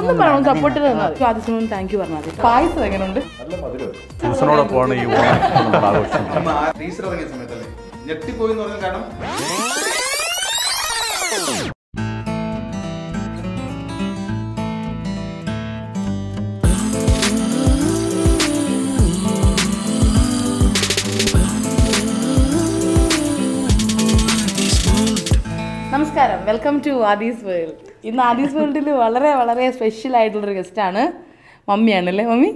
ഒന്നും പറയണം സപ്പോർട്ട് തന്നാൽ ആദ്യം താങ്ക് യു പറഞ്ഞാൽ മതി പായസം എങ്ങനെയുണ്ട് സീസണോടൊപ്പമാണ് ഈ ഓണം നമ്മൾ ആഘോഷിക്കുന്നത് നമ്മ ആ ടീച്ചർ ഇറങ്ങിയ സമയത്തല്ലേ ഞെട്ടിപ്പോയി എന്ന് പറഞ്ഞ കാരണം നമസ്കാരം വെൽക്കം ടു ആദീസ് വേൾഡ് ഇന്ന് ആദീസ് വേൾഡിൽ വളരെ വളരെ സ്പെഷ്യൽ ആയിട്ടുള്ളൊരു ഗസ്റ്റാണ് മമ്മിയാണല്ലേ മമ്മി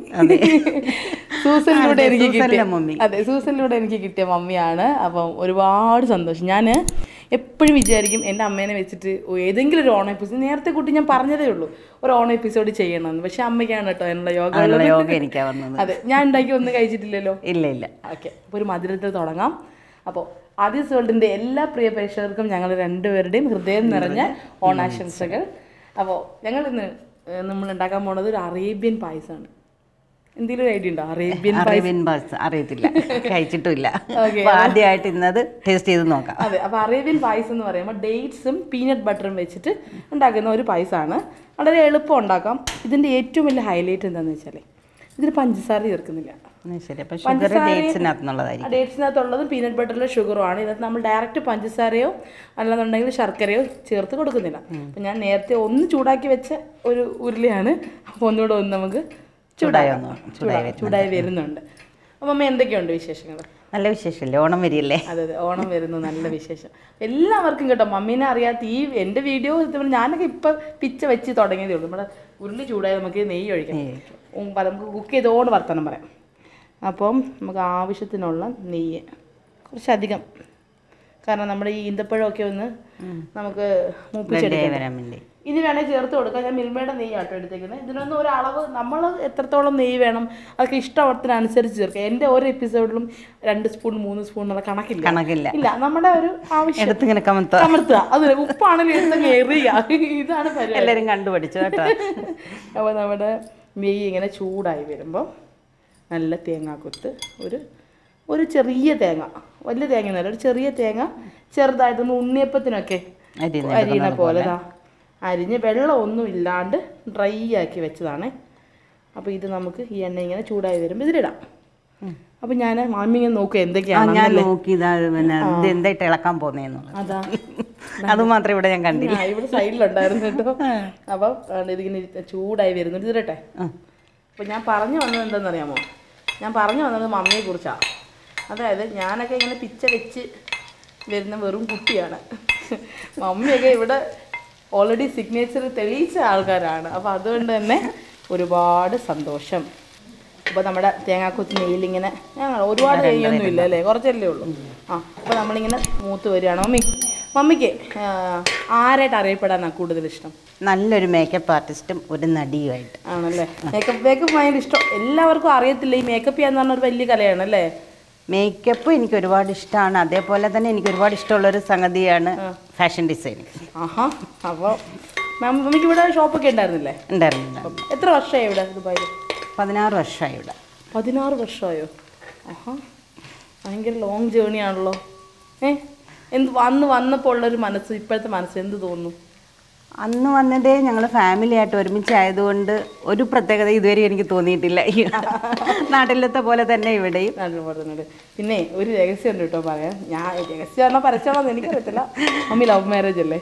സൂസനിലൂടെ എനിക്ക് കിട്ടിയ അതെ സൂസനിലൂടെ എനിക്ക് കിട്ടിയ മമ്മിയാണ് അപ്പം ഒരുപാട് സന്തോഷം ഞാൻ എപ്പോഴും വിചാരിക്കും എൻ്റെ അമ്മേനെ വെച്ചിട്ട് ഏതെങ്കിലും ഒരു ഓണം എപ്പിസോഡ് നേരത്തെ കൂട്ടി ഞാൻ പറഞ്ഞതേ ഉള്ളൂ ഒരു ഓണം എപ്പിസോഡ് ചെയ്യണമെന്ന് പക്ഷെ അമ്മയ്ക്കാണ് കേട്ടോ എന്നുള്ള യോഗ അതിനുള്ള ഉള്ളത്. യോഗ എനിക്കാ വന്നത് അതെ ഞാൻ ഉണ്ടാക്കി ഒന്നും കഴിച്ചിട്ടില്ലല്ലോ ഇല്ല ഇല്ല ഓക്കെ അപ്പോൾ ഒരു മധുരത്തിൽ തുടങ്ങാം അപ്പോൾ ആദ്യസ് വേൾഡിൻ്റെ എല്ലാ പ്രിയ പ്രേക്ഷകർക്കും ഞങ്ങൾ രണ്ടുപേരുടെയും ഹൃദയം നിറഞ്ഞ ഓണാശംസകൾ അപ്പോൾ ഞങ്ങൾ ഇന്ന് ഏഹ്, നമ്മൾ ഉണ്ടാക്കാൻ പോണത് ഒരു അറേബ്യൻ പായസമാണ് എന്തെങ്കിലും ഒരു ഐഡിയ ഉണ്ടോ അറേബ്യൻ പായസം അറേബ്യൻ ബസ് അറിയത്തില്ല കഴിച്ചിട്ടുമില്ല Okay. അപ്പൊ ആദ്യമായിട്ട് ഇന്നത് ടേസ്റ്റ് ചെയ്ത് നോക്കാം അതെ അപ്പോൾ അറേബ്യൻ പായസം എന്ന് പറയുമ്പോൾ ഡേറ്റ്സും പീനട്ട് ബട്ടറും വെച്ചിട്ട് ഉണ്ടാക്കുന്ന ഒരു പായസമാണ് വളരെ എളുപ്പം ഉണ്ടാക്കാം ഇതിൻ്റെ ഏറ്റവും വലിയ ഹൈലൈറ്റ് എന്താണെന്ന് വെച്ചാൽ ഇതിൽ പഞ്ചസാര ചേർക്കുന്നില്ല എന്നാ ശരി അപ്പൊ ഷുഗർ ഡേറ്റ്സിനകത്തുള്ളതായിരിക്കും ഡേറ്റ്സിനകത്തുള്ളതും പീനട്ട് ബട്ടറിലെ ഷുഗറും ആണ് ഇതിനകത്ത് നമ്മൾ ഡയറക്റ്റ് പഞ്ചസാരയോ അല്ലെന്നുണ്ടെങ്കിൽ ശർക്കരയോ ചേർത്ത് കൊടുക്കുന്നില്ല അപ്പം ഞാൻ നേരത്തെ ഒന്ന് ചൂടാക്കി വെച്ച ഒരു ഉരുളിയാണ് അപ്പോൾ ഒന്നുകൂടെ ഒന്ന് നമുക്ക് ചൂടായി ചൂടാക്കാം വന്നു. ചൂടായി ചൂടാ- ചൂടായി വരുന്നുണ്ട് അപ്പം അമ്മ എന്തൊക്കെയുണ്ട് വിശേഷങ്ങൾ നല്ല വിശേഷമല്ലേ ഓണം വരികയല്ലേ അതെ അതെ ഓണം വരുന്നു നല്ല വിശേഷം എല്ലാവർക്കും കേട്ടോ മമ്മീനെ അറിയാത്ത ഈ എൻ്റെ വീഡിയോ ഞാനൊക്കെ ഇപ്പം പിച്ച വെച്ച് തുടങ്ങിയതേ ഉള്ളൂ നമ്മുടെ ഉരുളി ചൂടായി നമുക്ക് നെയ്യ് ഒഴിക്കാം ഉം, പ- നമുക്ക് കുക്ക് ചെയ്തോണ്ട് വർത്തനം പറയാം അപ്പം നമുക്ക് ആവശ്യത്തിനുള്ള നെയ്യ് കുറച്ചധികം കാരണം നമ്മുടെ ഈ ഈന്തപ്പഴമൊക്കെ ഒന്ന് നമുക്ക് റെഡിയായി മൂപ്പിച്ചെടുക്കാം വരാൻ വേണ്ടി ഇനി വേണേൽ ചേർത്ത് കൊടുക്കാം ഞാൻ മിൽമയുടെ നെയ്യ് ആട്ടോ എടുത്തേക്കുന്നത് ഇതിനൊന്നും ഒരു അളവ് നമ്മൾ എത്രത്തോളം നെയ്യ് വേണം അതൊക്കെ ഇഷ്ടത്തിനനുസരിച്ച് ചേർക്കാം എൻ്റെ ഓരോ എപ്പിസോഡിലും രണ്ട് സ്പൂൺ മൂന്ന് സ്പൂൺ എന്നുള്ള കണക്കില്ല കണക്കില്ല ഇല്ല നമ്മുടെ ഒരു ആവശ്യം എടുത്തിങ്ങനെ കമത്ത കമർത്തുക അത് ഉപ്പാണെങ്കിൽ എടുത്തങ്ങ് എറിയുക ഇതാണ് പരിപാടി എല്ലാരും കണ്ടുപഠിച്ചു കേട്ടോ അപ്പോൾ നമ്മുടെ നെയ്യ് ഇങ്ങനെ ചൂടായി വരുമ്പോൾ നല്ല തേങ്ങാക്കൊത്ത് ഒരു ഒരു ചെറിയ തേങ്ങ വലിയ തേങ്ങ എന്നല്ല ഒരു ചെറിയ തേങ്ങ ചെറുതായിട്ട് നമ്മൾ ഉണ്ണിയപ്പത്തിനൊക്കെ അരിയുന്ന അരിയണ പോലെ ദാ അരിഞ്ഞ് വെള്ളം ഒന്നും ഇല്ലാണ്ട് ഡ്രൈ ആക്കി വെച്ചതാണ് അപ്പോൾ ഇത് നമുക്ക് ഈ എണ്ണ ഇങ്ങനെ ചൂടായി വരുമ്പോൾ ഇതിലിടാം അപ്പോൾ ഞാൻ മാമി ഇങ്ങനെ നോക്കുക ആ എന്തൊക്കെയാണ് ഞാൻ നോക്കി ഇതാ പിന്നെ ഇത് എന്തായിട്ട് ഇളക്കാൻ പോന്നേന്നുള്ളത് അതാ അത് മാത്രം ഇവിടെ ഞാൻ കണ്ടില്ല ആ, ഇവിടെ സൈഡിലുണ്ടായിരുന്നു കേട്ടോ അപ്പം ആ, ഇതിങ്ങനെ ഇരി- ചൂടായി വരുന്നുണ്ട് ഇതിരട്ടെ അപ്പം ഞാൻ പറഞ്ഞു വന്നത് എന്താണെന്നറിയാമോ ഞാൻ പറഞ്ഞു വന്നത് മമ്മിയെ കുറിച്ചാണ് അതായത് ഞാനൊക്കെ ഇങ്ങനെ പിച്ച വെച്ച് വരുന്ന വെറും കുട്ടിയാണ് മമ്മിയൊക്കെ ഇവിടെ ഓൾറെഡി സിഗ്നേച്ചർ തെളിയിച്ച ആൾക്കാരാണ് അപ്പോൾ അതുകൊണ്ട് തന്നെ ഒരുപാട് സന്തോഷം അപ്പോൾ നമ്മുടെ തേങ്ങാക്കൊത്തി നെയ്യിലിങ്ങനെ ഞങ്ങൾ ഒരുപാട് നെയ്യൊന്നും ഇല്ല അല്ലേ കുറച്ചല്ലേ ഉള്ളൂ ആ അപ്പോൾ നമ്മളിങ്ങനെ മൂത്ത് വരികയാണ് മമ്മി മമ്മിക്ക് ആ, ആരായിട്ട് അറിയപ്പെടാനാണ് കൂടുതൽ ഇഷ്ടം നല്ലൊരു മേക്കപ്പ് ആർട്ടിസ്റ്റും ഒരു നടിയുമായിട്ട് ആണല്ലേ മേക്കപ്പ് മേക്കപ്പ് ഭയങ്കര ഇഷ്ടം എല്ലാവർക്കും അറിയത്തില്ല ഈ മേക്കപ്പ് ചെയ്യാന്ന് പറഞ്ഞ ഒരു വലിയ കലയാണ് അല്ലേ മേക്കപ്പ് എനിക്ക് ഒരുപാട് ഇഷ്ടമാണ് അതേപോലെ തന്നെ എനിക്ക് ഒരുപാട് ഇഷ്ടമുള്ളൊരു സംഗതിയാണ് ഫാഷൻ ഡിസൈനിങ് ആഹാ അപ്പോൾ മാം മമ്മിക്ക് ഇവിടെ ഷോപ്പൊക്കെ ഉണ്ടായിരുന്നില്ലേ ഉണ്ടായിരുന്നില്ല എത്ര വർഷമായി ഇവിടെ ദുബായിൽ പതിനാറ് വർഷമായി ഇവിടെ പതിനാറ് വർഷമായോ ആഹാ ഭയങ്കര ലോങ് ജേണി ആണല്ലോ ഏ എന്ത് അന്ന് വന്നപ്പോൾ ഉള്ളൊരു മനസ്സ് ഇപ്പോഴത്തെ മനസ്സ് എന്ത് തോന്നുന്നു അന്ന് വന്നതേ ഞങ്ങൾ ഫാമിലി ആയിട്ട് ഒരുമിച്ചായതുകൊണ്ട് ഒരു പ്രത്യേകത ഇതുവരെ എനിക്ക് തോന്നിയിട്ടില്ല ഈ നാട്ടിലത്തെ പോലെ തന്നെ ഇവിടെയും നല്ല പറഞ്ഞത് പിന്നെ ഒരു രഹസ്യം ഉണ്ട് കേട്ടോ പറയാം ഞാൻ രഹസ്യം പറഞ്ഞാൽ പരസ്യമാണെന്ന് എനിക്കറിയത്തില്ല മമ്മി ലവ് മാരേജ് അല്ലേ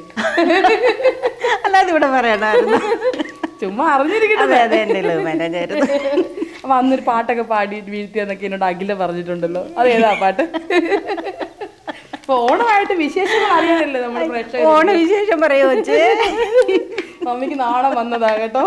അല്ലാതെ ഇവിടെ പറയണമായിരുന്നു ചുമ്മാ അറിഞ്ഞിരിക്കട്ടെ അതെ അതെ എൻ്റെ ലവ് മാരേജ് ആയിരുന്നു അപ്പൊ അന്നൊരു പാട്ടൊക്കെ പാടിയിട്ട് വീഴ്ത്തിയെന്നൊക്കെ എന്നോട് അഖില പറഞ്ഞിട്ടുണ്ടല്ലോ അത് ഏതാ പാട്ട് അപ്പൊ ഓണമായിട്ട് വിശേഷങ്ങൾ അറിയാനല്ലേ നമ്മുടെ പ്രേക്ഷകർ ഓണവിശേഷം പറയോ വെച്ച് മമ്മിക്ക് നാണം വന്നതാ കേട്ടോ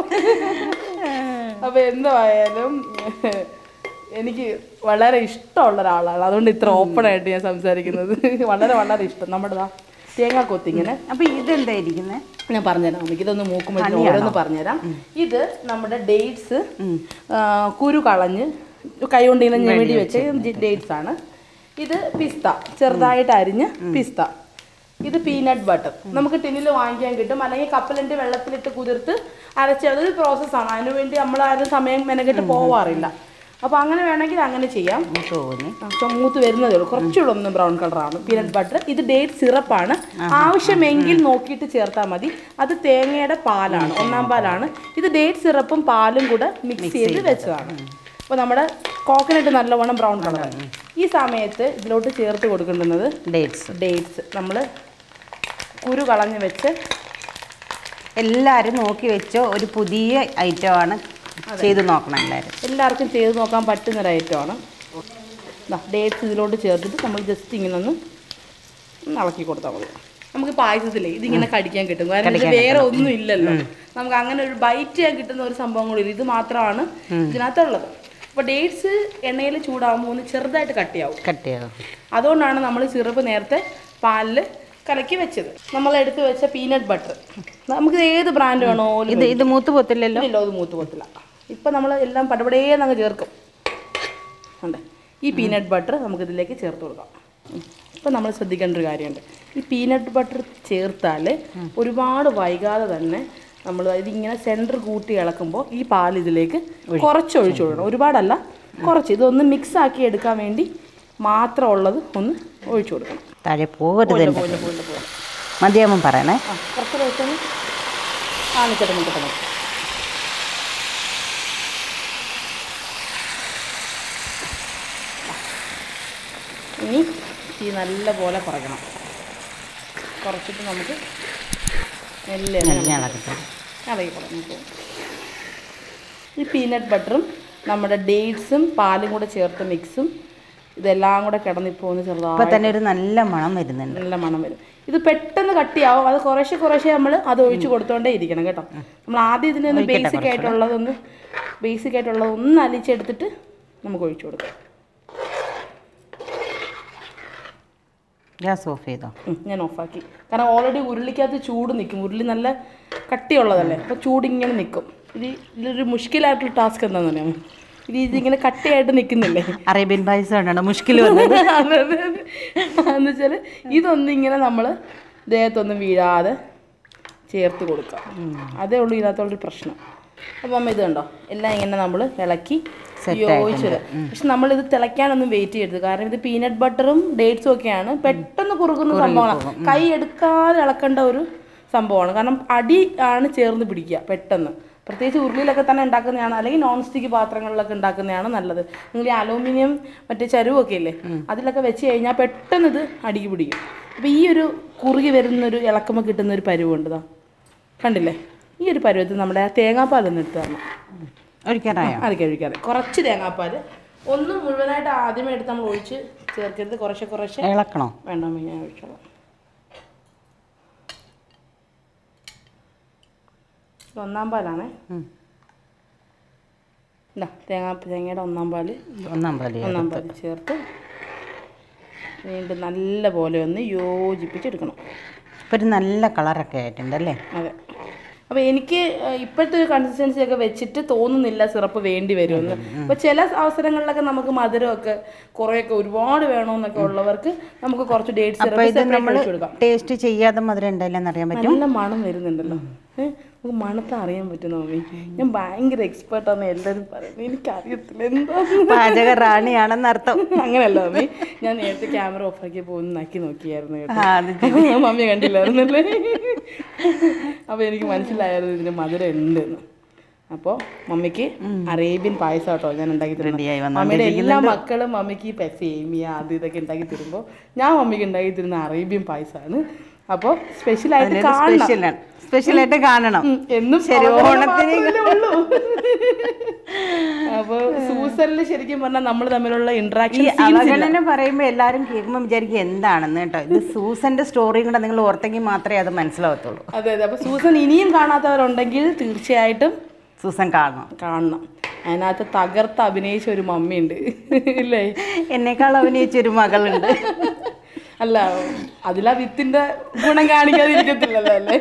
അപ്പൊ എന്തായാലും എനിക്ക് വളരെ ഇഷ്ടമുള്ള ഒരാളാണ് അതുകൊണ്ട് ഇത്ര ഓപ്പൺ ആയിട്ട് ഞാൻ സംസാരിക്കുന്നത് വളരെ വളരെ ഇഷ്ടം നമ്മുടെ ദാ തേങ്ങാക്കൊത്തി ഇങ്ങനെ അപ്പൊ ഇതെന്തായിരിക്കുന്നത് ഞാൻ പറഞ്ഞുതരാം നമുക്ക് ഇതൊന്ന് മൂക്കുമ്പോൾ ഓരോന്ന് പറഞ്ഞുതരാം ഇത് നമ്മുടെ ഡേറ്റ്സ് കുരു കളഞ്ഞ് കൈ കൊണ്ട് ഇങ്ങനെ ഞെമിടി വെച്ച ഡേറ്റ്സ് ആണ് ഇത് പിസ്ത ചെറുതായിട്ട് അരിഞ്ഞ് പിസ്ത ഇത് പീനട്ട് ബട്ടർ നമുക്ക് ടിന്നിൽ വാങ്ങിക്കാൻ കിട്ടും അല്ലെങ്കിൽ കപ്പലിൻ്റെ വെള്ളത്തിലിട്ട് കുതിർത്ത് അരച്ച് അതൊരു പ്രോസസ്സാണ് അതിനുവേണ്ടി നമ്മൾ ആരും സമയം മെനക്കെട്ട് പോവാറില്ല അപ്പോൾ അങ്ങനെ വേണമെങ്കിൽ അങ്ങനെ ചെയ്യാം തോന്നി അപ്പോൾ മൂത്ത് വരുന്നതേ ഉള്ളൂ കുറച്ചുകൂടെ ഒന്ന് ബ്രൗൺ കളറാണ് പീനട്ട് ബട്ടർ ഇത് ഡേറ്റ് സിറപ്പാണ് ആവശ്യമെങ്കിൽ നോക്കിയിട്ട് ചേർത്താൽ മതി അത് തേങ്ങയുടെ പാലാണ് ഒന്നാം പാലാണ് ഇത് ഡേറ്റ് സിറപ്പും പാലും കൂടെ മിക്സ് ചെയ്ത് വെച്ചതാണ് അപ്പോൾ നമ്മുടെ കോക്കനട്ട് നല്ലവണ്ണം ബ്രൗൺ കളറാണ് ഈ സമയത്ത് ഇതിലോട്ട് ചേർത്ത് കൊടുക്കേണ്ടുന്നത് ഡേറ്റ്സ് ഡേറ്റ്സ് നമ്മൾ കുരു കളഞ്ഞ് വെച്ച് എല്ലാവരും നോക്കി വെച്ചോ ഒരു പുതിയ ഐറ്റമാണ് ചെയ്ത് നോക്കണം എല്ലാവരും എല്ലാവർക്കും ചെയ്ത് നോക്കാൻ പറ്റുന്നൊരു ഐറ്റമാണ് ഡേറ്റ്സ് ഇതിലോട്ട് ചേർത്തിട്ട് നമ്മൾ ജസ്റ്റ് ഇങ്ങനെ ഒന്ന് ഒന്ന് ഇളക്കി കൊടുത്താൽ മതി നമുക്ക് പായസത്തിലേ ഇതിങ്ങനെ കടിക്കാൻ കിട്ടും കാരണം ഇത് വേറെ ഒന്നും ഇല്ലല്ലോ നമുക്ക് അങ്ങനെ ഒരു ബൈറ്റ് ചെയ്യാൻ കിട്ടുന്ന ഒരു സംഭവം കൂടി ഇല്ല ഇത് മാത്രമാണ് ഇതിനകത്തുള്ളത് അപ്പോൾ ഡേറ്റ്സ് എണ്ണയിൽ ചൂടാകുമ്പോൾ ഒന്ന് ചെറുതായിട്ട് കട്ടിയാവും കട്ട് ചെയ്തോ അതുകൊണ്ടാണ് നമ്മൾ സിറപ്പ് നേരത്തെ പാലിൽ കലക്കി വെച്ചത് നമ്മൾ എടുത്ത് വെച്ച പീനട്ട് ബട്ടർ നമുക്ക് ഏത് ബ്രാൻഡ് വേണോ ഇത് ഇത് മൂത്ത് പോത്തില്ലല്ലോ ഇല്ല അത് മൂത്ത് പോത്തില്ല ഇപ്പം നമ്മൾ എല്ലാം പടപടേന്ന് അങ്ങ് ചേർക്കും ഉണ്ട് ഈ പീനട്ട് ബട്ടർ നമുക്കിതിലേക്ക് ചേർത്ത് കൊടുക്കാം ഇപ്പം നമ്മൾ ശ്രദ്ധിക്കേണ്ട ഒരു കാര്യമുണ്ട് ഈ പീനട്ട് ബട്ടർ ചേർത്താൽ ഒരുപാട് വൈകാതെ തന്നെ നമ്മൾ ഇതിങ്ങനെ സെൻറ്റർ കൂട്ടി ഇളക്കുമ്പോൾ ഈ പാൽ ഇതിലേക്ക് കുറച്ച് ഒഴിച്ചു കൊടുക്കണം ഒരുപാടല്ല കുറച്ച് ഇതൊന്ന് മിക്സ് ആക്കി എടുക്കാൻ വേണ്ടി മാത്രമുള്ളത് ഒന്ന് ഒഴിച്ചു കൊടുക്കണം താഴെ പോകരുത് പോലെ എൻ്റെ പോലെ പോലെ പോലെ മതിയാകുമ്പം പറയണേ ആ കുറച്ച് ദിവസം ആ നിൽക്കട്ടെ നിൽക്കട്ടെ നിൽക്കട്ടെ. ഇനി തീ നല്ല പോലെ കുറയ്ക്കണം കുറച്ചിട്ട് നമുക്ക് മെല്ലെ നല്ല ഇളക്കട്ടെ ഇളകി നമുക്ക് ഈ പീനട്ട് ബട്ടറും നമ്മുടെ ഡേറ്റ്സും പാലും കൂടെ ചേർത്ത മിക്സും ഇതെല്ലാം കൂടെ കിടന്നിപ്പോൾ ഒന്ന് ഇപ്പം ചെറുതായി തന്നെ ഒരു നല്ല മണം വരുന്നുണ്ട് നല്ല മണം വരും ഇത് പെട്ടെന്ന് കട്ടിയാവും അത് കുറേശ്ശെ കുറേശ്ശെ നമ്മൾ അത് ഒഴിച്ച് കൊടുത്തോണ്ടേ ഇരിക്കണം കേട്ടോ നമ്മൾ ആദ്യം ഇതിനൊന്ന് ബേസിക് ആയിട്ടുള്ളതൊന്ന് ബേസിക് ആയിട്ടുള്ളത് ഒന്ന് അലിച്ചെടുത്തിട്ട് നമുക്ക് ഒഴിച്ചു കൊടുക്കാം ഗ്യാസ് ഓഫ് ചെയ്തോ ഉം, ഞാൻ ഓഫാക്കി കാരണം ഓൾറെഡി ഉരുളിക്കകത്ത് ചൂട് നിൽക്കും ഉരുളി നല്ല കട്ടിയുള്ളതല്ലേ അപ്പോൾ ചൂടിങ്ങനെ നിൽക്കും ഇത് ഇതിലൊരു മുഷ്കിലായിട്ടുള്ള ടാസ്ക് എന്താണെന്ന് അറിയാമോ ഇത് ഇതിങ്ങനെ കട്ടിയായിട്ട് നിൽക്കുന്നില്ലേ അറേബ്യൻ പായസം ഉണ്ടാണ് മുഷ്കിൽ വന്നത് അതെ അതെ അതെ എന്ന് വെച്ചാൽ ഇതൊന്നും ഇങ്ങനെ നമ്മൾ ദേഹത്തൊന്നും വീഴാതെ ചേർത്ത് കൊടുക്കാം അതേ ഉള്ളൂ ഇതിനകത്തുള്ളൊരു പ്രശ്നം അപ്പം അമ്മ ഇത് കണ്ടോ എല്ലാം ഇങ്ങനെ നമ്മൾ ഇളക്കി യോജിച്ചത് പക്ഷെ നമ്മളിത് തിളയ്ക്കാനൊന്നും വെയിറ്റ് ചെയ്യരുത് കാരണം ഇത് പീനട്ട് ബട്ടറും ഡേറ്റ്സും ഒക്കെയാണ് പെട്ടെന്ന് കുറുകുന്ന സംഭവമാണ് കൈ എടുക്കാതെ ഇളക്കേണ്ട ഒരു സംഭവമാണ് കാരണം അടി ആണ് ചേർന്ന് പിടിക്കുക പെട്ടെന്ന് പ്രത്യേകിച്ച് ഉരുളിയിലൊക്കെ തന്നെ ഉണ്ടാക്കുന്നതാണ് അല്ലെങ്കിൽ നോൺ സ്റ്റിക്ക് പാത്രങ്ങളിലൊക്കെ ഉണ്ടാക്കുന്നതാണ് നല്ലത് നിങ്ങൾ ഈ അലൂമിനിയം മറ്റേ ചരുവൊക്കെ ഇല്ലേ അതിലൊക്കെ വെച്ച് കഴിഞ്ഞാൽ പെട്ടെന്ന് ഇത് അടിക്ക് പിടിക്കും അപ്പോൾ ഈ ഒരു കുറുകി വരുന്നൊരു ഇളക്കുമ്പോൾ കിട്ടുന്ന ഒരു പരുവുണ്ട് ദാ കണ്ടില്ലേ ഈ ഒരു പരുവത്തിൽ നമ്മുടെ ആ തേങ്ങാപ്പാൽ ഒന്ന് എടുത്ത് തരണം ഒഴിക്കാറായോ അത് കഴിക്കാതെ കുറച്ച് തേങ്ങാപ്പാൽ ഒന്ന് മുഴുവനായിട്ട് ആദ്യമേ എടുത്ത് നമ്മൾ ഒഴിച്ച് ചേർക്കരുത് കുറേശ്ശെ കുറേശ്ശെ ഇളക്കണോ വേണ്ട അമ്മ, ഞാൻ ഒഴിച്ചോളാം ഇത് ഒന്നാം പാലാണേ ഉം. ഇല്ല തേങ്ങാ തേങ്ങയുടെ ഒന്നാം പാല് ഒന്നാം പാല് ഒന്നാം പാല് ചേർത്ത് വീണ്ടും നല്ല പോലെ ഒന്ന് യോജിപ്പിച്ചെടുക്കണം ഇപ്പം ഒരു നല്ല കളറൊക്കെ ആയിട്ടുണ്ട് അല്ലേ അതെ അപ്പോൾ എനിക്ക് ഏഹ്, ഇപ്പോഴത്തെ ഒരു കൺസിസ്റ്റൻസി ഒക്കെ വെച്ചിട്ട് തോന്നുന്നില്ല സിറപ്പ് വേണ്ടി വരുമെന്ന് അപ്പോൾ ചില അവസരങ്ങളിലൊക്കെ നമുക്ക് മധുരമൊക്കെ കുറേയൊക്കെ ഒരുപാട് വേണമെന്നൊക്കെ ഉള്ളവർക്ക് നമുക്ക് കുറച്ച് ഡേറ്റ് അപ്പോൾ സിറപ്പ് ഇത് സെപ്പറേറ്റ് നമ്മൾ ഒഴിച്ച് കൊടുക്കാം ടേസ്റ്റ് ചെയ്യാതെ മധുരം ഉണ്ടല്ലെന്ന് അറിയാൻ പറ്റും നല്ല മണം വരുന്നുണ്ടല്ലോ ഏഹ് നമുക്ക് മണത്ത് അറിയാൻ പറ്റും നോമി ഞാൻ ഭയങ്കര എക്സ്പേർട്ടാന്ന് എല്ലാവരും പറയുന്നത് എനിക്കറിയത്തില്ല എന്താ പാചക റാണിയാണെന്ന് അർത്ഥം അങ്ങനല്ല മമ്മി ഞാൻ നേരത്തെ ക്യാമറ ഓഫാക്കിയപ്പോൾ ഒന്ന് നക്കി നോക്കിയായിരുന്നു കേട്ടോ ആ, അത് മമ്മി കണ്ടില്ലായിരുന്നല്ലേ അപ്പോൾ എനിക്ക് മനസ്സിലായിരുന്നു ഇതിന് മധുരം ഉണ്ടെന്ന് അപ്പോൾ മമ്മിക്ക് അറേബ്യൻ പായസം കേട്ടോ ഞാൻ ഉണ്ടാക്കി തരുന്നത് റെഡിയായി മമ്മിയുടെ എല്ലാ മക്കളും മമ്മിക്ക് ഈ സേമിയ അത് ഇതൊക്കെ ഉണ്ടാക്കി തരുമ്പോൾ ഞാൻ മമ്മിക്ക് ഉണ്ടാക്കി തരുന്ന അറേബ്യൻ പായസമാണ് അപ്പോൾ സ്പെഷ്യലായിട്ട് കാണണം സ്പെഷ്യലാണ് സ്പെഷ്യലായിട്ട് കാണണം ഉം, എന്നും ശരി, അവതരണം ഓണത്തിന് മാത്രമല്ലേ ഉള്ളൂ അപ്പോൾ സൂസനിൽ ശരിക്കും പറഞ്ഞാൽ നമ്മൾ തമ്മിലുള്ള ഈ ഇന്ററാക്ഷൻ അവഗണന പറയുമ്പോൾ എല്ലാവരും കേൾക്കുമ്പോൾ വിചാരിക്കും എന്താണെന്ന് കേട്ടോ ഇത് സൂസന്റെ സ്റ്റോറിയും കൂടെ നിങ്ങൾ ഓർത്തെങ്കിൽ മാത്രമേ അത് മനസ്സിലാവത്തുള്ളൂ അതെ അതെ അപ്പോൾ സൂസൻ ഇനിയും കാണാത്തവരുണ്ടെങ്കിൽ തീർച്ചയായിട്ടും സൂസൻ കാണണം കാണണം അതിനകത്ത് തകർത്ത് അഭിനയിച്ച ഒരു മമ്മിയുണ്ട് ഇല്ലേ എന്നേക്കാൾ അഭിനയിച്ച ഒരു മകളുണ്ട് അല്ല അതിലാ വിത്തിന്റെ ഗുണം കാണിക്കാതിരിക്കത്തില്ലല്ലോ അല്ലേ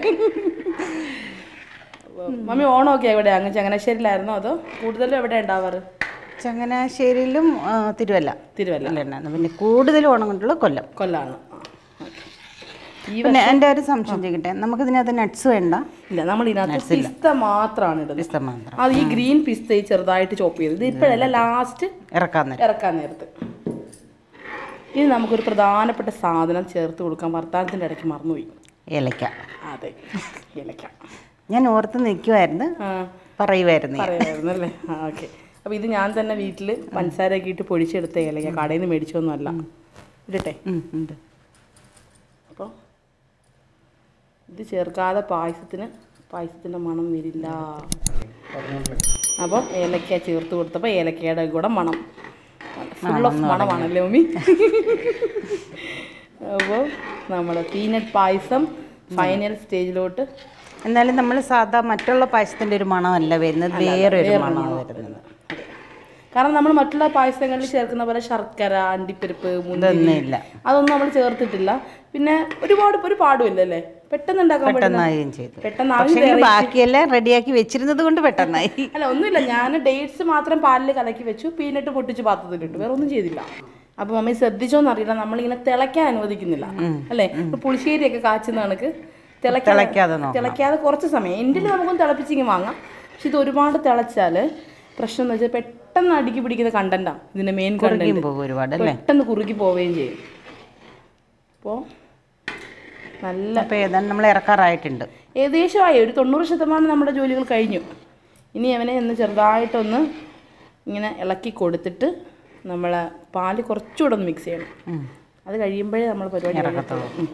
അപ്പൊ മമ്മി ഓണമൊക്കെ എവിടെയാ അങ്ങ് ചങ്ങനാശ്ശേരിയിലായിരുന്നോ അതോ കൂടുതലും എവിടെ ഉണ്ടാവാറ് ചങ്ങനാശ്ശേരിയിലും ആ, തിരുവല്ല തിരുവല്ല അല്ലേ ഉണ്ടായിരുന്നു. പിന്നെ കൂടുതൽ ഓണം കൊണ്ടുള്ള കൊല്ലം കൊല്ലാണ് ഈ പിന്നെ എൻ്റെ ഒരു സംശയം ചെയ്യട്ടെ നമുക്ക് ഇതിനകത്ത് നട്ട്സ് വേണ്ട ഇല്ല നമ്മൾ ഇതിനകത്ത് പിസ്ത മാത്രമാണ് ഇടുന്നത് പിസ്ത മാത്രം അത് ഈ ഗ്രീൻ പിസ്ത ഈ ചെറുതായിട്ട് ചോപ്പ് ചെയ്ത് ഇത് ഇപ്പോഴല്ല ലാസ്റ്റ് ഇറക്കാൻ നേരം ഇറക്കാൻ നേരത്ത് ഇത് നമുക്കൊരു പ്രധാനപ്പെട്ട സാധനം ചേർത്ത് കൊടുക്കാൻ വർത്താനത്തിൻ്റെ ഇടയ്ക്ക് മറന്നുപോയി ഏലക്ക അതെ ഇലക്ക ഞാൻ ഓർത്ത് നിൽക്കുമായിരുന്നു ആ പറയുമായിരുന്നു ഞാൻ. പറയായിരുന്നു അല്ലേ ആ ഓക്കെ അപ്പോൾ ഇത് ഞാൻ തന്നെ വീട്ടിൽ പഞ്ചസാരയൊക്കെ ഇട്ട് പൊടിച്ചെടുത്ത ഇലക്ക കടയിൽ നിന്ന് മേടിച്ചൊന്നുമല്ല ഇടട്ടെ ഉം, ഉണ്ട്. അപ്പോൾ ഇത് ചേർക്കാതെ പായസത്തിന് പായസത്തിൻ്റെ മണം വരില്ല അപ്പം ഏലക്ക ചേർത്ത് കൊടുത്തപ്പോൾ ഏലക്കയുടെ കൂടെ മണം ഫുൾ ഓഫ് മണമാണല്ലേ മമ്മി അപ്പോൾ നമ്മുടെ പീനട്ട് പായസം ഫൈനൽ സ്റ്റേജിലോട്ട് എന്നാലും നമ്മൾ സാധാ മറ്റുള്ള പായസത്തിൻ്റെ ഒരു മണമല്ല വരുന്നത് വേറെ ഒരു മണമാണ് വരുന്നത് കാരണം നമ്മൾ മറ്റുള്ള പായസങ്ങളിൽ ചേർക്കുന്ന പോലെ ശർക്കര അണ്ടിപ്പരിപ്പ് മുന്തിരി ഇതൊന്നുമില്ല അതൊന്നും നമ്മൾ ചേർത്തിട്ടില്ല പിന്നെ ഒരുപാട് ഒരു പാടുമില്ലല്ലേ പെട്ടെന്ന് ഉണ്ടാക്കാൻ പറ്റുന്ന പെട്ടെന്നായും ചെയ്തു പെട്ടെന്ന് പക്ഷേ ബാക്കിയെല്ലാം റെഡിയാക്കി വെച്ചിരുന്നത് കൊണ്ട് പെട്ടെന്നായി അല്ല ഒന്നുമില്ല ഞാൻ ഡേറ്റ്സ് മാത്രം പാലിൽ കലക്കി വെച്ചു പീനട്ട് പൊട്ടിച്ച് പാത്രത്തിലിട്ടു വേറെ ഒന്നും ചെയ്തില്ല അപ്പൊ മമ്മി ശ്രദ്ധിച്ചോന്ന് അറിയില്ല നമ്മളിങ്ങനെ തിളയ്ക്കാൻ അനുവദിക്കുന്നില്ല അല്ലേ ഇപ്പൊ പുളിശ്ശേരിയൊക്കെ കാച്ചുന്ന കണക്ക് തിളയ്ക്കാതെ തിളയ്ക്കാതെ നോക്കണം. തിളയ്ക്കാതെ കുറച്ച് സമയം എൻ്റെ നമുക്കൊന്ന് തിളപ്പിച്ചിങ്ങ് വാങ്ങാം പക്ഷെ ഇത് ഒരുപാട് തിളച്ചാൽ പ്രശ്നം എന്ന് വെച്ചാൽ പെട്ടെന്ന് അടുക്കി പിടിക്കുന്ന കണ്ടന്റാണ് ഇതിന്റെ മെയിൻ കുറുകിയും കണ്ടന്റ് പോകും ഒരുപാട് അല്ലേ പെട്ടെന്ന് കുറുകി പോവുകയും ചെയ്യും അപ്പോൾ നല്ല അപ്പോൾ ഏതാണ്ട് നമ്മൾ ഇറക്കാറായിട്ടുണ്ട് ഏകദേശമായി ഒരു തൊണ്ണൂറ് ശതമാനം നമ്മുടെ ജോലികൾ കഴിഞ്ഞു ഇനി അവനെ ഒന്ന് ചെറുതായിട്ടൊന്ന് ഇങ്ങനെ ഇളക്കി കൊടുത്തിട്ട് നമ്മൾ പാല് കുറച്ചുകൂടെ ഒന്ന് മിക്സ് ചെയ്യണം ഉം. അത് കഴിയുമ്പോഴേ നമ്മൾ പരിപാടി ഇറക്കത്തുള്ളൂ. ഉം.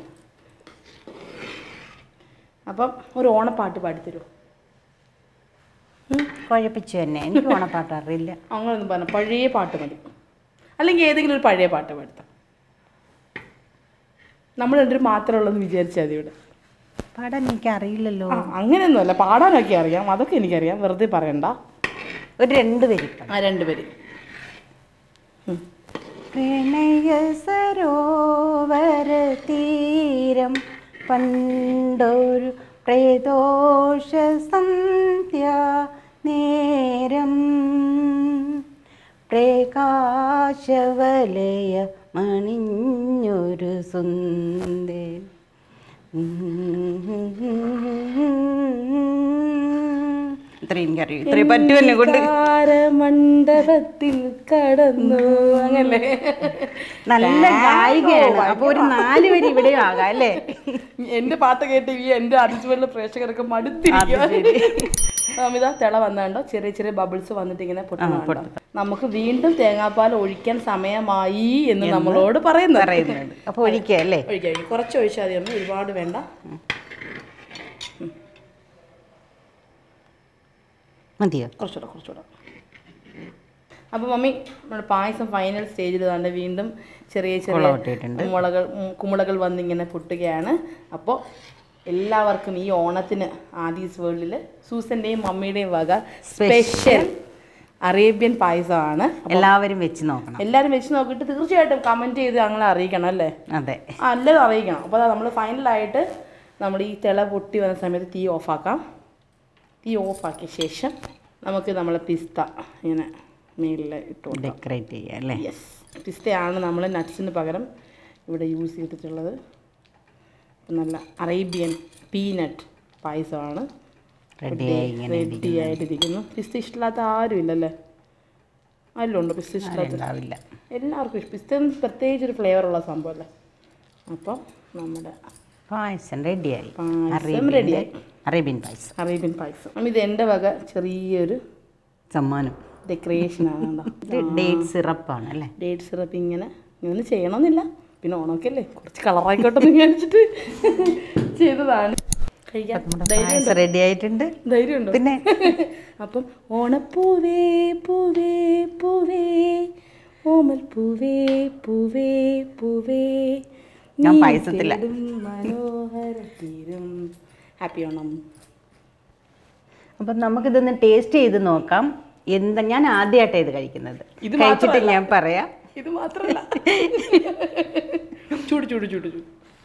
അപ്പം ഒരു ഓണപ്പാട്ട് പാടിത്തരുമോ കുഴപ്പിച്ചു തന്നെ എനിക്ക് ഓണപ്പാട്ട് അറിയില്ല അങ്ങനൊന്നും പറഞ്ഞ പഴയ പാട്ട് മതി അല്ലെങ്കിൽ ഏതെങ്കിലും ഒരു പഴയ പാട്ട് പാടുത്താം നമ്മൾ രണ്ടുപേരും മാത്രമേ ഉള്ളൂ എന്ന് വിചാരിച്ചാൽ മതി ഇവിടെ പാടാൻ എനിക്ക് അറിയില്ലല്ലോ ആ അങ്ങനെയൊന്നുമല്ല പാടാനൊക്കെ അറിയാം അതൊക്കെ എനിക്കറിയാം വെറുതെ പറയണ്ട ഒരു രണ്ട് പേര് ആ രണ്ടുപേര് പ്രണയ സരോവര തീരം പണ്ടൊരു പ്രദോഷ സന്ധ്യ നേരം പ്രകാശവലയ മണിഞ്ഞൊരു സുന്ദരം ഇത്രയും എനിക്കറിയും ഇത്രയും പറ്റുമല്ലേ കൊണ്ട് മണ്ഡപത്തിൽ കടന്നു അങ്ങല്ലേ നല്ല ഗായികയാണ് അപ്പൊ ഒരു നാല് വരി ഇവിടെ ആകാം അല്ലേ എന്റെ പാട്ട് കേട്ട് ഈ എന്റെ അതിഥികളുടെ പ്രേക്ഷകരൊക്കെ മടുത്തിരിക്കും അമിത തിള വന്നുണ്ടോ ചെറിയ ചെറിയ ബബിൾസ് വന്നിട്ട് ഇങ്ങനെ പൊട്ടുന്നുണ്ടോ നമുക്ക് വീണ്ടും തേങ്ങാപ്പാൽ ഒഴിക്കാൻ സമയമായി എന്ന് നമ്മളോട് പറയുന്നത് പറയുന്നുണ്ട് അപ്പൊ ഒഴിക്കുക അല്ലേ ഒഴിക്കാം ഒഴിക്കാം. കുറച്ച് ഒഴിച്ചാൽ മതി അമ്മ ഒരുപാട് വേണ്ട മതിയോ കുറച്ചുകൂടെ കുറച്ചുകൂടെ അപ്പോൾ മമ്മി നമ്മുടെ പായസം ഫൈനൽ സ്റ്റേജിൽ തന്നെ വീണ്ടും ചെറിയ ചെറിയ കുളമിട്ടിട്ടുണ്ട്. മുളകൾ ഉം, കുമിളകൾ വന്നിങ്ങനെ പൊട്ടുകയാണ് അപ്പോൾ എല്ലാവർക്കും ഈ ഓണത്തിന് ആദീസ് വേൾഡിൽ സൂസൻ്റെയും മമ്മിയുടെയും വക സ്പെഷ്യൽ അറേബ്യൻ പായസമാണ് എല്ലാവരും വെച്ച് നോക്കണം എല്ലാവരും വെച്ച് നോക്കിയിട്ട് തീർച്ചയായിട്ടും കമൻറ്റ് ചെയ്ത് ഞങ്ങളെ അറിയിക്കണം അല്ലേ അതെ ആ എല്ലാവരും അറിയിക്കണം അപ്പോൾ നമ്മൾ ഫൈനലായിട്ട് നമ്മൾ ഈ തിള പൊട്ടി വന്ന സമയത്ത് തീ ഓഫാക്കാം തീ ഓഫാക്കിയ ശേഷം നമുക്ക് നമ്മൾ പിസ്ത ഇങ്ങനെ മേളിൽ ഇട്ട് കൊടുക്കാം ഡെക്കറേറ്റ് ചെയ്യുക അല്ലേ യെസ് പിസ്തയാണ് നമ്മൾ നട്ട്സിന് പകരം ഇവിടെ യൂസ് ചെയ്തിട്ടുള്ളത് നല്ല അറേബ്യൻ പീനട്ട് പായസമാണ് റെഡിയായി ഇങ്ങനെ റെഡി ആയിട്ടിരിക്കുന്നു പിസ്ത ഇഷ്ടമില്ലാത്ത ആരും ഇല്ലല്ലേ ആരും ഉണ്ടോ പിസ്ത ഇഷ്ടമില്ലാത്ത ഉണ്ടാവില്ല എല്ലാവർക്കും ഇഷ്ടം പിസ്ത പ്രത്യേകിച്ച് ഒരു ഫ്ലേവറുള്ള സംഭവമല്ലേ അപ്പം നമ്മുടെ പായസം റെഡിയായി പായസം റെഡിയായി അറേബ്യൻ പായസം അറേബ്യൻ പായസം അപ്പം ഇത് എൻ്റെ വക ചെറിയൊരു സമ്മാനം ഡെക്കറേഷൻ ആണ് കേട്ടോ ഇത് ഡേറ്റ് സിറപ്പാണ് അല്ലേ ഡേറ്റ് സിറപ്പ് ഇങ്ങനെ ഇങ്ങനെ ചെയ്യണമെന്നില്ല പിന്നെ ഓണമൊക്കെ അല്ലേ കുറച്ച് കളറായിക്കോട്ടെ എന്ന് വിചാരിച്ചിട്ട് ചെയ്തതാണ് കഴിക്കാൻ പായസം റെഡി ആയിട്ടുണ്ട് ധൈര്യമുണ്ടോ പിന്നെ അപ്പം ഓണപ്പൂവേ പൂവേ പൂവേ ഓമൽ പൂവേ പൂവേ പൂവേ ഞാൻ നീ പായസത്തിലാ. തേടും മനോഹര തീരം ഹാപ്പി ഓണം അപ്പം നമുക്കിതൊന്ന് ടേസ്റ്റ് ചെയ്ത് നോക്കാം എന്താ ഞാൻ ആദ്യമായിട്ടാണ് ഇത് കഴിക്കുന്നത് ഇത് കഴിച്ചിട്ട് മാത്രമല്ല. ഞാൻ പറയാം ഇത് മാത്രമല്ല ചൂട് ചൂട് ചൂട് ചൂട്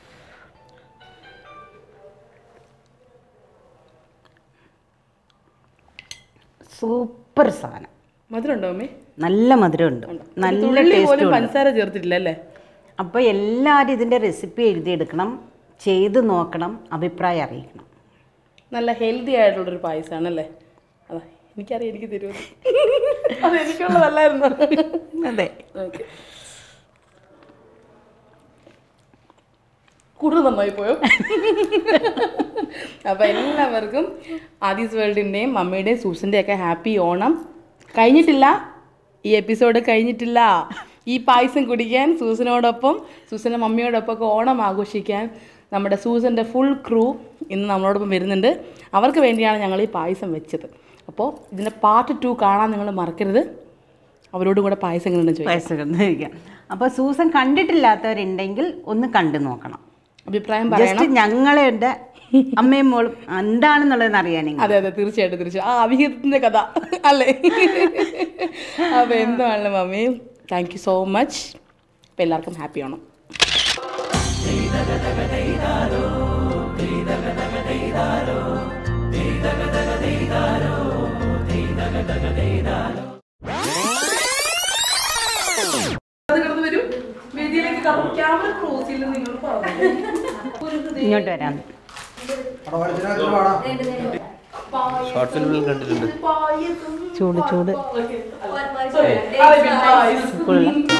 സൂപ്പർ സാധനം മധുരം ഉണ്ടോ അമ്മേ നല്ല മധുരമുണ്ട് നല്ല തുള്ളി ടേസ്റ്റ് പോലും ഉണ്ട് പഞ്ചസാര ചേർത്തിട്ടില്ല അല്ലേ അപ്പോൾ എല്ലാവരും ഇതിൻ്റെ റെസിപ്പി എഴുതിയെടുക്കണം ചെയ്ത് നോക്കണം അഭിപ്രായം അറിയിക്കണം നല്ല ഹെൽത്തി ആയിട്ടുള്ളൊരു പായസമാണ് അല്ലേ അതാ എനിക്കറിയാം എനിക്ക് തരുമോ അത് എനിക്കുള്ളതല്ലായിരുന്നു അതെ ഓക്കെ കൂടുതൽ നന്നായി പോയോ അപ്പോൾ എല്ലാവർക്കും ആദീസ് വേൾഡിൻ്റെയും മമ്മിയുടെയും സൂസിൻ്റെയും ഒക്കെ ഹാപ്പി ഓണം കഴിഞ്ഞിട്ടില്ല ഈ എപ്പിസോഡ് കഴിഞ്ഞിട്ടില്ല ഈ പായസം കുടിക്കാൻ സൂസനോടൊപ്പം സൂസൻ്റെ മമ്മിയോടൊപ്പം ഒക്കെ ഓണം ആഘോഷിക്കാൻ നമ്മുടെ സൂസൻ്റെ ഫുൾ ക്രൂ ഇന്ന് നമ്മളോടൊപ്പം വരുന്നുണ്ട് അവർക്ക് വേണ്ടിയാണ് ഞങ്ങൾ ഈ പായസം വെച്ചത് അപ്പോൾ ഇതിൻ്റെ പാർട്ട് ടു കാണാൻ നിങ്ങൾ മറക്കരുത് അവരോടും കൂടെ പായസം എങ്ങനെയുണ്ടെന്ന് ചോദിക്കാം പൈസ കഴിക്കാം അപ്പോൾ സൂസൻ കണ്ടിട്ടില്ലാത്തവരുണ്ടെങ്കിൽ ഒന്ന് കണ്ടു നോക്കണം അഭിപ്രായം പറയണം ജസ്റ്റ് ഞങ്ങളുടെ അമ്മയും മോളും എന്താണെന്നുള്ളതെന്ന് അറിയാനെങ്കിൽ അതെ അതെ തീർച്ചയായിട്ടും തീർച്ചയായും ആ അഭിഹിതത്തിന്റെ കഥ അല്ലേ അപ്പൊ എന്താണ് mummy thank you so much അപ്പൊ എല്ലാവർക്കും ഹാപ്പി ആണോ ഇങ്ങോട്ട് വരാം ഷോർട്ട് ഫിലിമിൽ കണ്ടിട്ടുണ്ട് ചൂട് ചൂട് പായസം